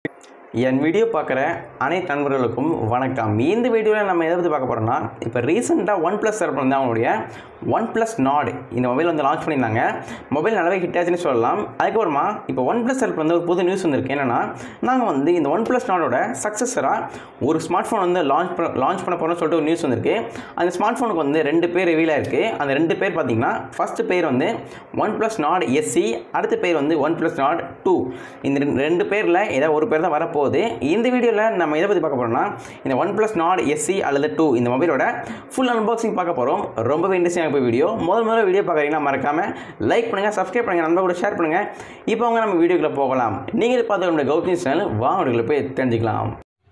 என் video பார்க்குற அனைத்து நண்பர்களுக்கும் வணக்கம் இந்த வீடியோவில் நம்ம எதை பற்றி பார்க்க போகிறோம்னா இப்போ ரீசெண்டாக ஒன் ப்ளஸ் தரப்பு வந்து அவங்களுடைய ஒன் ப்ளஸ் நாட் இந்த மொபைல் வந்து லான்ச் பண்ணியிருந்தாங்க மொபைல் நல்லாவே ஹிட் ஆச்சுன்னு சொல்லலாம் அதுக்கப்புறமா இப்போ ஒன் ப்ளஸ் தரப்பு வந்து ஒரு புது நியூஸ் வந்திருக்கு என்னென்னா நாங்கள் வந்து இந்த ஒன் ப்ளஸ் நாடோட சக்ஸஸராக ஒரு ஸ்மார்ட் ஃபோன் வந்து லான்ச் பண்ண லான்ச் பண்ண போகிறோம்னு சொல்லிட்டு ஒரு நியூஸ் வந்திருக்கு அந்த ஸ்மார்ட் ஃபோனுக்கு வந்து ரெண்டு பேர் ரிவீல் ஆயிருக்கு அந்த ரெண்டு பேர் பார்த்தீங்கன்னா ஃபஸ்ட்டு பேர் வந்து ஒன் ப்ளஸ் நாட் எஸ்சி அடுத்த பேர் வந்து ஒன் ப்ளஸ் நாட் டூ இந்த ரெண்டு- ரெண்டு பேரில் ஏதாவது ஒரு பேர் தான் வரப்போகுது இந்த வீடியோவில் நம்ம எதை பற்றி பார்க்க போகிறோம்னா இந்த ஒன் ப்ளஸ் நாட் எஸ்சி அல்லது டூ இந்த மொபைலோட ஃபுல் அன்பாக்சிங் பார்க்க போகிறோம் ரொம்பவே இன்ட்ரெஸ்டிங்காக போய் வீடியோ முதல் முதல்ல வீடியோ பார்க்குறீங்கன்னா மறக்காமல் லைக் பண்ணுங்கள் சப்ஸ்கிரைப் பண்ணுங்கள் நண்பர் கூட ஷேர் பண்ணுங்கள் இப்போ அவங்க நம்ம வீடியோக்குள்ளே போகலாம் நீங்கள் பார்த்து நம்மளுடைய கௌதம் சேனல் வாங்க வீடியோக்குள்ள போய் தெரிஞ்சுக்கலாம்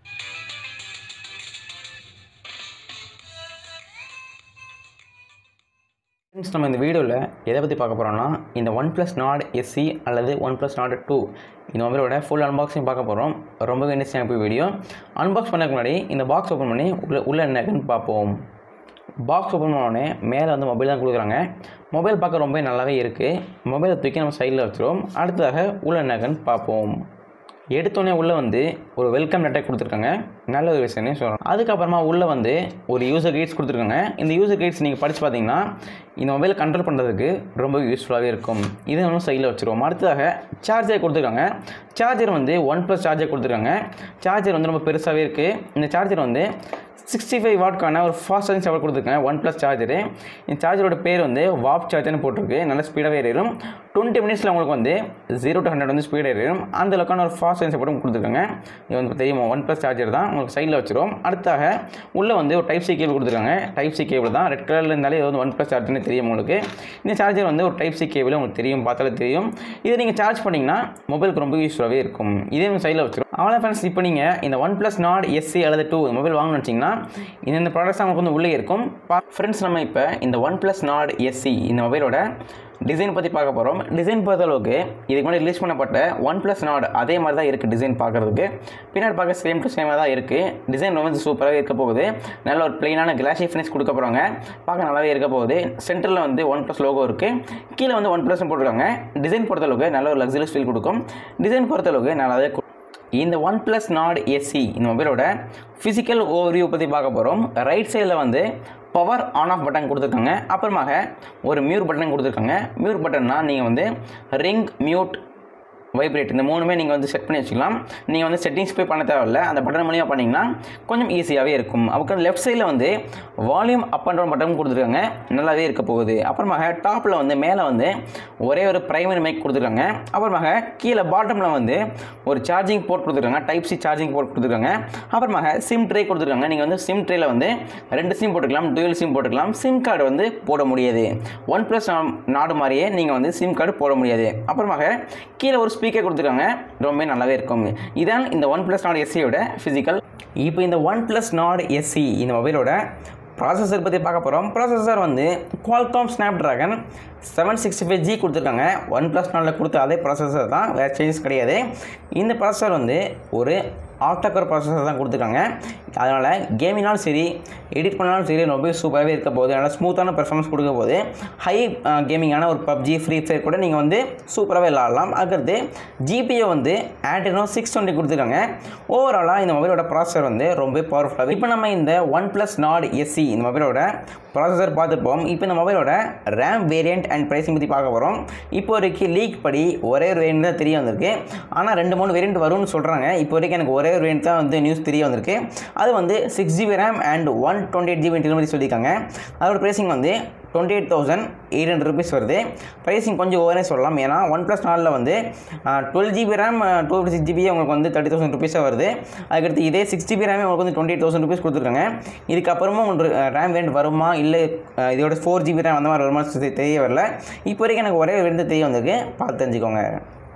ஃப்ரெண்ட்ஸ் நம்ம இந்த வீடியோவில் எதை பற்றி பார்க்க போகிறோம்னா இந்த ஒன் ப்ளஸ் நாட் எஸ்சி அல்லது ஒன் ப்ளஸ் நாட் டூ இந்த மொபைலோட ஃபுல் அன்பாக்சிங் பார்க்க போகிறோம் ரொம்பவே இன்ட்ரெஸ்டிங்காக போய் வீடியோ அன்பாக்ஸ் பண்ணதுக்கு முன்னாடி இந்த பாக்ஸ் ஓப்பன் பண்ணி உள்ள உள்ள என்ன இருக்குன்னு பார்ப்போம் பாக்ஸ் ஓப்பன் பண்ணோடனே மேலே வந்து மொபைல் தான் கொடுக்குறாங்க மொபைல் பார்க்க ரொம்ப நல்லாவே இருக்குது மொபைலை தூக்கி நம்ம சைடில் வச்சுருவோம் அடுத்ததாக உள்ள என்ன இருக்குன்னு பார்ப்போம் எடுத்தோடனே உள்ளே வந்து ஒரு வெல்கம் லெட்டர் கொடுத்துருக்காங்க நல்ல ஒரு விஷயம்னே சொல்லலாம் அதுக்கப்புறமா உள்ளே வந்து ஒரு யூசர் கைட்ஸ் கொடுத்துருக்காங்க இந்த யூசர் கைட்ஸ் நீங்கள் படித்து பார்த்தீங்கன்னா இந்த மொபைலை கண்ட்ரோல் பண்ணுறதுக்கு ரொம்ப யூஸ்ஃபுல்லாகவே இருக்கும் இதை வந்து சைடில் வச்சுருவோம் அடுத்ததாக சார்ஜர் கொடுத்துருக்காங்க சார்ஜர் வந்து ஒன் ப்ளஸ் சார்ஜர் கொடுத்துருக்காங்க சார்ஜர் வந்து ரொம்ப பெருசாகவே இருக்குது இந்த சார்ஜர் வந்து சிக்ஸ்டி ஃபைவ் வாட்க்கான ஒரு ஃபாஸ்ட் சார்ஜிங் சார்ஜர் கொடுத்துருக்கேன் ஒன் ப்ளஸ் சார்ஜரு இந்த சார்ஜரோட பேர் வந்து வாப் சார்ஜர்னு போட்டிருக்கு நல்ல ஸ்பீடாகவே ஏறும் டுவெண்ட்டி மினிட்ஸில் உங்களுக்கு வந்து ஜீரோ டு ஹண்ட்ரட் வந்து ஸ்பீடாக ஏறும் அந்த அளவுக்கான ஒரு ஃபாஸ்ட் சார்ஜிங் சப்போர்ட்டும் கொடுத்துருக்காங்க இது வந்து தெரியுமா ஒன் ப்ளஸ் சார்ஜர் தான் உங்களுக்கு சைடில் வச்சிரும் அடுத்தாக உள்ளே வந்து ஒரு டைப் சி கேபிள் கொடுத்துருக்காங்க டைப் சி கேபிள் தான் ரெட் கலரில் இருந்தாலே இது வந்து ஒன் ப்ளஸ் சார்ஜர்னு தெரியும் உங்களுக்கு இந்த சார்ஜர் வந்து ஒரு டைப் சி கேபிள் உங்களுக்கு தெரியும் பார்த்தாலே தெரியும் இதை நீங்கள் சார்ஜ் பண்ணிங்கன்னா மொபைலுக்கு ரொம்ப யூஸ்ஃபுல்லாகவே இருக்கும் இதே வந்து சைடில் வச்சிரும் அவ்வளோ ஃப்ரெண்ட்ஸ் இப்போ நீங்கள் இந்த ஒன் ப்ளஸ் நாட் எஸ்சி அல்லது டூ மொபைல் வாங்கணும்னு வச்சிங்கன்னா இந்த இந்த ப்ராடக்ட்ஸ் உங்களுக்கு வந்து உள்ளே இருக்கும் ஃப்ரெண்ட்ஸ் நம்ம இப்போ இந்த ஒன் ப்ளஸ் நாட் எஸ்சி இந்த மொபைலோட டிசைன் பற்றி பார்க்க போகிறோம் டிசைன் பொறுத்த அளவுக்கு இதுக்கு முன்னாடி ரிலீஸ் பண்ணப்பட்ட ஒன் ப்ளஸ் நாட் அதே மாதிரி தான் இருக்குது டிசைன் பார்க்குறதுக்கு பின்னாடி பார்க்க சேம் டு சேமாக தான் இருக்குது டிசைன் ரொம்ப சூப்பராகவே இருக்க போகுது நல்ல ஒரு பிளெயினான கிளாஷி ஃபினிஷ் கொடுக்க போகிறாங்க பார்க்க நல்லாவே இருக்க போகுது சென்டரில் வந்து ஒன் ப்ளஸ் லோகோ இருக்குது கீழே வந்து ஒன் ப்ளஸ் போட்டிருக்காங்க டிசைன் பொறுத்தளவுக்கு நல்ல ஒரு லக்ஸரியஸ் ஃபீல் கொடுக்கும் டிசைன் பொறுத்தளவுக்கு நல்லாவே கு- இந்த ஒன் ப்ளஸ் நாட் எஸ்சி இந்த மொபைலோட ஃபிசிக்கல் ஓவர்வியூ பற்றி பார்க்க போகிறோம் ரைட் சைடில் வந்து பவர் ஆன் ஆஃப் பட்டன் கொடுத்துருக்காங்க அப்புறமாக ஒரு மியூட் பட்டன் கொடுத்துருக்காங்க மியூட் பட்டன்னா நீங்கள் வந்து ரிங் மியூட் வைப்ரேட் இந்த மூணுமே நீங்கள் வந்து செட் பண்ணி வச்சுக்கலாம் நீங்கள் வந்து செட்டிங்ஸ் போய் பண்ண தேவையில்ல அந்த பட்டன் மூலியமாக பண்ணிங்கன்னா கொஞ்சம் ஈஸியாகவே இருக்கும் அப்புறம் லெஃப்ட் சைடில் வந்து volume up and down button கொடுத்துருக்காங்க நல்லாவே இருக்க போகுது அப்புறமாக டாப்பில் வந்து மேலே வந்து ஒரே ஒரு பிரைமரி மைக் கொடுத்துருக்காங்க அப்புறமாக கீழே பாட்டமில் வந்து ஒரு சார்ஜிங் போர்ட் கொடுத்துருக்காங்க டைப் சி சார்ஜிங் போர்ட் கொடுத்துருக்காங்க அப்புறமாக சிம் ட்ரே கொடுத்துருக்காங்க நீங்கள் வந்து சிம் ட்ரேல வந்து ரெண்டு சிம் போட்டுக்கலாம் டுவல் சிம் போட்டுக்கலாம் சிம் கார்டு வந்து போட முடியாது ஒன் ப்ளஸ் நாடு மாதிரியே நீங்கள் வந்து சிம் கார்டு போட முடியாது அப்புறமாக கீழே ஒரு ஸ்பீக்கர் கொடுத்துருக்காங்க ரொம்ப நல்லாவே இருக்கும் இதான் இந்த ஒன் ப்ளஸ் நாட் எஸ்சியோட ஃபிசிக்கல் இப்போ இந்த ஒன் ப்ளஸ் நாட் எஸ்சி இந்த மொபைலோட ப்ராசஸர் பற்றி பார்க்க போகிறோம் ப்ராசஸர் வந்து Qualcomm Snapdragon seven sixty five G கொடுத்துருக்காங்க ஒன் ப்ளஸ் நாலில் கொடுத்த அதே ப்ராசஸர் தான் வேறு சேஞ்சஸ் கிடையாது இந்த ப்ராசஸர் வந்து ஒரு ஆக்டாக்கர் ப்ராசஸர் தான் கொடுத்துருக்காங்க அதனால் கேமிங்னாலும் சரி எடிட் பண்ணாலும் சரி ரொம்ப சூப்பராகவே இருக்க போகுது நல்லா ஸ்மூத்தான பெர்ஃபார்மன்ஸ் கொடுக்க போகுது ஹை கேமிங்கான ஒரு பப்ஜி ஃப்ரீ ஃபயர் கூட நீங்கள் வந்து சூப்பராகவே விளாடலாம் அடுத்து ஜிபியை வந்து ஆண்ட்ரினோ சிக்ஸ் டுவெண்ட்டி கொடுத்துருக்காங்க ஓவராலாக இந்த மொபைலோட ப்ராசஸர் வந்து ரொம்ப பவர்ஃபுல்லாக இப்போ நம்ம இந்த ஒன் ப்ளஸ் நாட் எஸ்சி இந்த மொபைலோட ப்ராசஸர் பார்த்துருப்போம் இப்போ இந்த மொபைலோட ரேம் வேரியண்ட் அண்ட் ப்ரைஸிங் பற்றி பார்க்க போகிறோம் இப்போ வரைக்கும் லீக் படி ஒரே ஒரு வேரியண்ட் தான் தெரிய வந்திருக்கு ஆனால் ரெண்டு மூணு வேரியண்ட் வரும்னு சொல்கிறாங்க இப்போ வரைக்கும் எனக்கு ஒரே ஒரு வேரியண்ட் தான் வந்து நியூஸ் தெரிய வந்திருக்கு அது வந்து six GB RAM and one twenty eight GB மாதிரி சொல்லியிருக்காங்க அதோட ப்ரைஸிங் வந்து twenty eight thousand eight hundred rupees வருது ப்ரைஸிங் கொஞ்சம் ஓவரே சொல்லலாம் ஏன்னா ஒன் ப்ளஸ் நாலில் வந்து twelve GB RAM two fifty six GB உங்களுக்கு வந்து தேர்ட்டி தௌசண்ட் ருபீஸாக வருது அதுக்கடுத்து இதே சிக்ஸ் ஜிபி ரேமே உங்களுக்கு வந்து டுவெண்ட்டி எயிட் தௌசண்ட் ருபீஸ் கொடுத்துருக்காங்க இதுக்கப்புறமா உங்களுக்கு ரேம் வேண்ட் வருமா இல்லை அஹ், இதோட ஃபோர் ஜிபி ரேம் அந்த மாதிரி வருமா தெ- தெரிய வரல இப்போ வரைக்கும் எனக்கு ஒரே வேண்டு தெரிய வந்திருக்கு பார்த்து தெரிஞ்சுக்கோங்க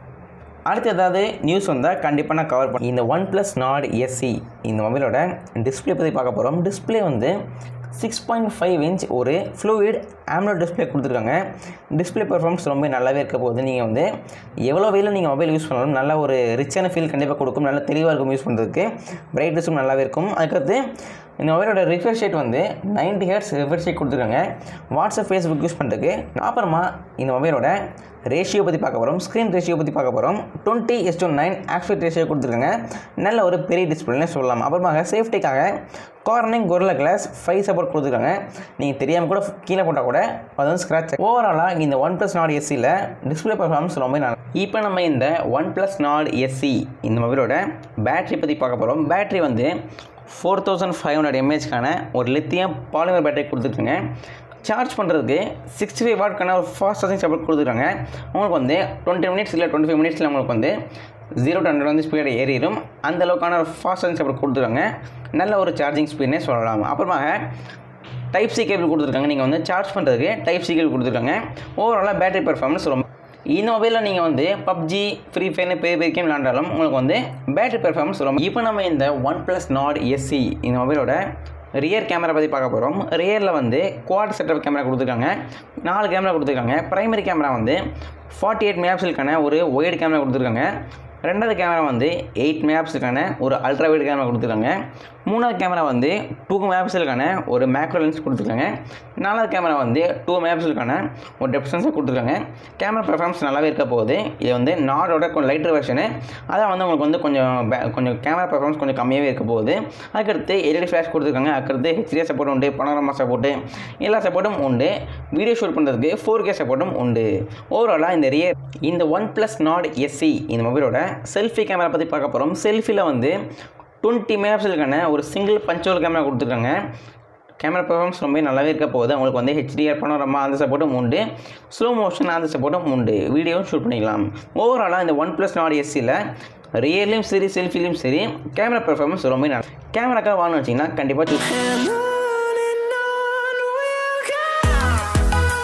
அடுத்து ஏதாவது நியூஸ் வந்தால் கண்டிப்பாக நான் கவர் பண்ண இந்த ஒன் ப்ளஸ் நாட் எஸ்சி இந்த மொபைலோட டிஸ்ப்ளே பற்றி பார்க்க போகிறோம் டிஸ்ப்ளே வந்து சிக்ஸ் பாயிண்ட் ஃபைவ் இன்ச் ஒரு ஃப்ளூயிட் ஆம்லோட் டிஸ்ப்ளே கொடுத்துருக்காங்க டிஸ்ப்ளே பெர்ஃபார்மன்ஸ் ரொம்ப நல்லாவே இருக்க போகுது நீங்கள் வந்து எவ்வளோ வெயிலும் நீங்கள் மொபைல் யூஸ் பண்ணாலும் நல்ல ஒரு ரிச்சான ஃபீல் கண்டிப்பாக கொடுக்கும் நல்ல தெளிவாக இருக்கும் யூஸ் பண்ணுறதுக்கு பிரைட்னஸும் நல்லாவே இருக்கும் அதுக்கடுத்து இந்த மொபைலோட ரிஃப்ரெஷ் ரேட் வந்து 90 ஹெர்ட்ஸ் ரிஃப்ரெஷ் ரேட் கொடுத்துருக்காங்க வாட்ஸ்அப் ஃபேஸ்புக் யூஸ் பண்ணுறதுக்கு அப்புறமா இந்த மொபைலோட ரேஷியோ பற்றி பார்க்க போகிறோம் ஸ்க்ரீன் ரேஷியோ பற்றி பார்க்க போகிறோம் twenty is to nine aspect ratio கொடுத்துருக்காங்க நல்ல ஒரு பெரிய டிஸ்பிளேன்னு சொல்லலாம் அப்புறமாக சேஃப்டிக்காக Corning Gorilla Glass five support கொடுத்துருக்காங்க நீங்கள் தெரியாமல் கூட கீழே போட்டால் கூட அது வந்து ஸ்க்ராட்ச் ஓவராலாக இந்த ஒன் ப்ளஸ் நாட் எஸ்சியில் டிஸ்பிளே பர்ஃபார்மன்ஸ் ரொம்ப நல்லா இப்போ நம்ம இந்த ஒன் ப்ளஸ் நாட் எஸ்சி இந்த மொபைலோட பேட்டரி பற்றி பார்க்க போகிறோம் பேட்டரி வந்து ஃபோர் தௌசண்ட் ஃபைவ் ஹண்ட்ரட் எம்ஏஹெச்க்கான ஒரு லித்தியம் பாலிமர் பேட்டரி கொடுத்துருக்குங்க சார்ஜ் பண்ணுறதுக்கு சிக்ஸ்டி ஃபைவ் வாட்க்கான ஒரு ஃபாஸ்ட் சார்ஜிங் சப்போர்ட் கொடுத்துருக்காங்க உங்களுக்கு வந்து டுவெண்ட்டி மினிட்ஸ் இல்லை டுவெண்ட்டி ஃபைவ் மினிட்ஸில் உங்களுக்கு வந்து ஜீரோ டு ஹண்ட்ரட் வந்து ஸ்பீடு ஏறிடும் அந்த அளவுக்கான ஒரு ஃபாஸ்ட் சார்ஜிங் சப்போர்ட் கொடுத்துருக்காங்க நல்ல ஒரு சார்ஜிங் ஸ்பீட்னே சொல்லலாம் அப்புறமாக டைப் சி கேபிள் கொடுத்துருக்காங்க நீங்கள் வந்து சார்ஜ் பண்ணுறதுக்கு டைப் சி கேபிள் கொடுத்துருக்காங்க ஓவராலாக பேட்டரி பர்ஃபார்மன்ஸ் ரொம்ப இந்த மொபைலில் நீங்கள் வந்து பப்ஜி ஃப்ரீ ஃபயர்னு பெரிய பெரிய கேம் விளாண்டாலும் உங்களுக்கு வந்து பேட்டரி பெர்ஃபார்மன்ஸ் ரொம்ப இப்போ நம்ம இந்த ஒன் ப்ளஸ் நாட் எஸ்சி இந்த மொபைலோட ரியர் கேமரா பற்றி பார்க்க போகிறோம் ரியரில் வந்து குவாட் செட்டப் கேமரா கொடுத்துருக்காங்க நாலு கேமரா கொடுத்துருக்காங்க பிரைமரி கேமரா வந்து ஃபார்ட்டி எயிட் மெகாபிக்சலுக்கான ஒரு ஒயிட் கேமரா கொடுத்துருக்காங்க ரெண்டாவது கேமரா வந்து எயிட் மெகாபிக்சலுக்கான ஒரு அல்ட்ரா வைட் கேமரா கொடுத்துருக்காங்க மூணாவது கேமரா வந்து டூ மெகாபிக்சலுக்கான ஒரு மேக்ரோ லென்ஸ் கொடுத்துருக்காங்க நாலாவது கேமரா வந்து டூ மெகாபிக்சலுக்கான ஒரு டெப்த் சென்சர் கொடுத்துருக்காங்க கேமரா பெர்ஃபார்மன்ஸ் நல்லாவே இருக்க போகுது இது வந்து நாடோட கொஞ்சம் லைட்டர் வெர்ஷனு அதான் வந்து உங்களுக்கு வந்து கொஞ்சம் பே- கொஞ்சம் கேமரா பெர்ஃபார்மன்ஸ் கொஞ்சம் கம்மியாகவே இருக்க போகுது அதுக்கடுத்து எல்இடி ஃப்ளாஷ் கொடுத்துருக்காங்க அதுக்கடுத்து ஹெச்டிஆர் சப்போர்ட் உண்டு பனோரமா சப்போர்ட்டு எல்லா சப்போர்ட்டும் உண்டு வீடியோ ஷூட் பண்ணுறதுக்கு ஃபோர் கே சப்போர்ட்டும் உண்டு ஓவராலாக இந்த ரியர் இந்த ஒன் ப்ளஸ் நாட் எஸ்சி இந்த மொபைலோட செல்ஃபி கேமரா பற்றி பார்க்க போகிறோம் செல்ஃபியில் வந்து டுவெண்ட்டி மெகாபிக்சலுக்கான ஒரு சிங்கிள் பஞ்சோல் கேமரா கொடுத்துருக்காங்க கேமரா பெர்ஃபார்மன்ஸ் ரொம்ப நல்லாவே இருக்க போகுது உங்களுக்கு வந்து ஹெச்டிஆர் பனோரமா அந்த சப்போர்ட்டும் உண்டு ஸ்லோ மோஷன் அந்த சப்போர்ட்டும் உண்டு வீடியோவும் ஷூட் பண்ணிக்கலாம் ஓவராலாக இந்த ஒன் ப்ளஸ் நாட் எஸ்சியில் ரியர்லையும் சரி செல்ஃபிலையும் சரி கேமரா பெர்ஃபார்மன்ஸ் ரொம்ப நல்லா கேமராக்காக வாங்கணும் வச்சிங்கன்னா கண்டிப்பாக choose And on and on we'll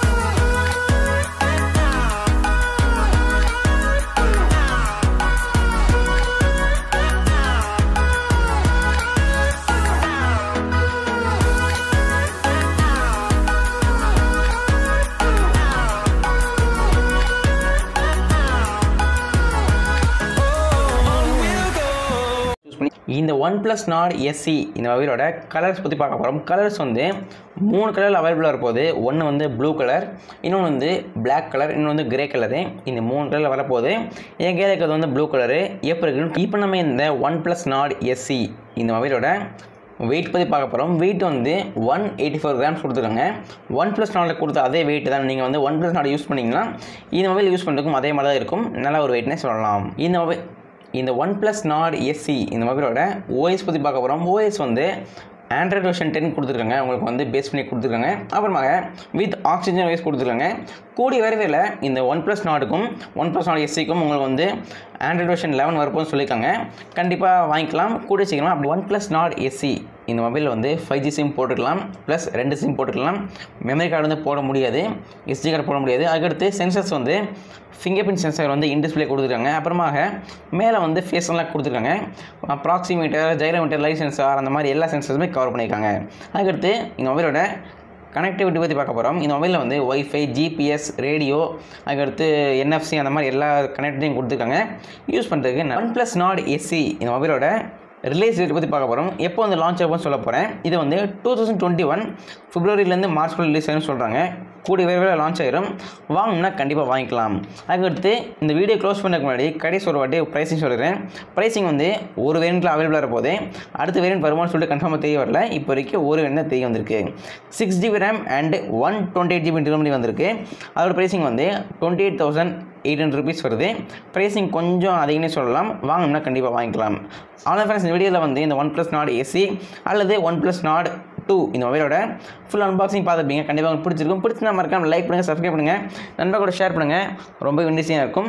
choose பண்ணி இந்த ஒன் ப்ளஸ் நாட் எஸ்சி இந்த மொபைலோட கலர்ஸ் பற்றி பார்க்க போகிறோம் கலர்ஸ் வந்து மூணு கலர் அவைலபிளாக இருப்போது ஒன்று வந்து ப்ளூ கலர் இன்னொன்று வந்து Black கலர் இன்னொன்று வந்து கிரே கலரு இந்த மூணு கலரில் வரப்போகுது என் கையில் இருக்கிறது வந்து ப்ளூ கலரு எப்படி இருக்குன்னு இப்போ நம்ம இந்த ஒன் ப்ளஸ் நாட் எஸ்சி இந்த மொபைலோட வெயிட் பற்றி பார்க்க போகிறோம் வெயிட் வந்து ஒன் எயிட்டி ஃபோர் கிராம்ஸ் கொடுத்துருக்காங்க ஒன் ப்ளஸ் நாடில் கொடுத்த அதே வெயிட் தான் நீங்கள் வந்து ஒன் ப்ளஸ் நாட் யூஸ் பண்ணிங்கன்னா இந்த மொபைல் யூஸ் பண்ணுறதுக்கும் அதே மாதிரி தான் இருக்கும் நல்ல ஒரு வெயிட்னே சொல்லலாம் இந்த மொபைல் இந்த ஒன் ப்ளஸ் நாட் எஸ்சி இந்த மொபைலோட ஓஎஸ் பற்றி பார்க்க போகிறோம் ஓஎஸ் வந்து ஆண்ட்ராய்டு வெர்ஷன் டென் கொடுத்துருக்காங்க உங்களுக்கு வந்து பேஸ் பண்ணி கொடுத்துருக்காங்க அப்புறமாக வித் ஆக்சிஜன் வைஸ் கொடுத்துருக்காங்க கூடிய விரைவில் இந்த ஒன் ப்ளஸ் நாட்டுக்கும் ஒன் ப்ளஸ் நாட் எஸ்சிக்கும் உங்களுக்கு வந்து ஆண்ட்ராய்டு வெர்ஷன் லெவன் வரப்போன்னு சொல்லியிருக்காங்க கண்டிப்பாக வாங்கிக்கலாம் கூடிய சீக்கிரமாக அப்படி ஒன் ப்ளஸ் நாட் எஸ்சி இந்த மொபைலில் வந்து ஃபைவ் ஜி சிம் போட்டுக்கலாம் ப்ளஸ் ரெண்டு சிம் போட்டுக்கலாம் மெமரி கார்டு வந்து போட முடியாது எஸ்டி கார்டு போட முடியாது அதுக்கடுத்து சென்சர்ஸ் வந்து ஃபிங்கர் பிரிண்ட் சென்சார் வந்து இன் டிஸ்பிளே கொடுத்துருக்காங்க அப்புறமாக மேலே வந்து ஃபேஸ் எல்லாம் கொடுத்துருக்காங்க ப்ராக்சிமீட்டர் ஜைரோமீட்டர் லைட் சென்சார் அந்த மாதிரி எல்லா சென்சர்ஸுமே கவர் பண்ணியிருக்காங்க அதுக்கடுத்து இந்த மொபைலோட கனெக்டிவிட்டி பற்றி பார்க்க போகிறோம் இந்த மொபைலில் வந்து ஒய்ஃபை ஜிபிஎஸ் ரேடியோ அதுக்கடுத்து என்எஃப்சி அந்த மாதிரி எல்லா கனெக்டிவிட்டியும் கொடுத்துருக்காங்க யூஸ் பண்ணுறதுக்கு ஒன் ப்ளஸ் நாட் எஸ்சி இந்த மொபைலோட ரிலீஸ் டேட் பற்றி பார்க்க போகிறோம் எப்போ வந்து லான்ச் ஆகும்னு சொல்ல போகிறேன் இது வந்து டூ தௌசண்ட் டுவெண்ட்டி ஒன் பிப்ரவரியிலேருந்து மார்ச் ரிலீஸ் ஆகும்னு சொல்கிறாங்க கூடிய விரைவில் லான்ச் ஆயிரும் வாங்கணும்னா கண்டிப்பாக வாங்கிக்கலாம் அதுக்கடுத்து இந்த வீடியோ க்ளோஸ் பண்ணதுக்கு முன்னாடி கடைசி ஒரு வாட்டி ப்ரைஸிங் சொல்லிடுறேன் ப்ரைஸிங் வந்து ஒரு வேரியண்ட்டில் அவைலபிளாக இருப்போது அடுத்த வேரியண்ட் வருமானு சொல்லிட்டு கன்ஃபார்மாக தெரிய வரல இப்போ வரைக்கும் ஒரு வேரியண்ட் தான் தெரிய வந்திருக்கு six GB RAM and one twenty eight GB டிலமரி வந்திருக்கு அதோட ப்ரைஸிங் வந்து twenty eight thousand eight hundred rupees வருது ப்ரைஸிங் கொஞ்சம் அதிகம்னே சொல்லலாம் வாங்கணும்னா கண்டிப்பாக வாங்கிக்கலாம் அவ்வளோ ஃப்ரெண்ட்ஸ் இந்த வீடியோவில் வந்து இந்த ஒன் ப்ளஸ் நாட் ஏசி அல்லது ஒன் ப்ளஸ் நாட் டூ இந்த மொபைலோட ஃபுல் அன்பாக்சிங் பார்த்துருப்பீங்க கண்டிப்பாக உங்களுக்கு பிடிச்சிருக்கும் பிடிச்சிருந்தா மறக்காம லைக் பண்ணுங்கள் சப்ஸ்கிரைப் பண்ணுங்கள் நண்பா கூட ஷேர் பண்ணுங்கள் ரொம்ப இன்ட்ரெஸ்டிங்காக இருக்கும்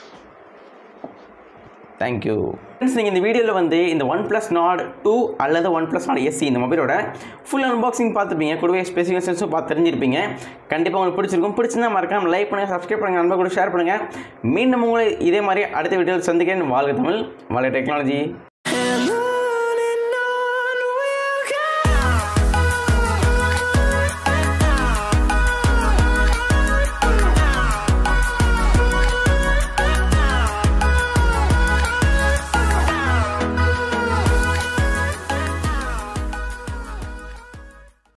தேங்க்யூ ஃப்ரெண்ட்ஸ் நீங்கள் இந்த வீடியோவில் வந்து இந்த ஒன் ப்ளஸ் நாட் டூ அல்லது ஒன் ப்ளஸ் நாட் எஸ்சி இந்த மொபைலோட ஃபுல் அன்பாக்சிங் பார்த்துருப்பீங்க கூடவே ஸ்பெசிஃபிகேஷன்ஸும் பார்த்து தெரிஞ்சிருப்பீங்க கண்டிப்பாக உங்களுக்கு பிடிச்சிருக்கும் பிடிச்சிருந்தா மறக்காம லைக் பண்ணுங்கள் சப்ஸ்கிரைப் பண்ணுங்கள் நண்பா கூட ஷேர் பண்ணுங்கள் மீண்டும் உங்களை இதே மாதிரி அடுத்த வீடியோவில் சந்திக்கிறேன் வாழ்க தமிழ் வாழ்க டெக்னாலஜி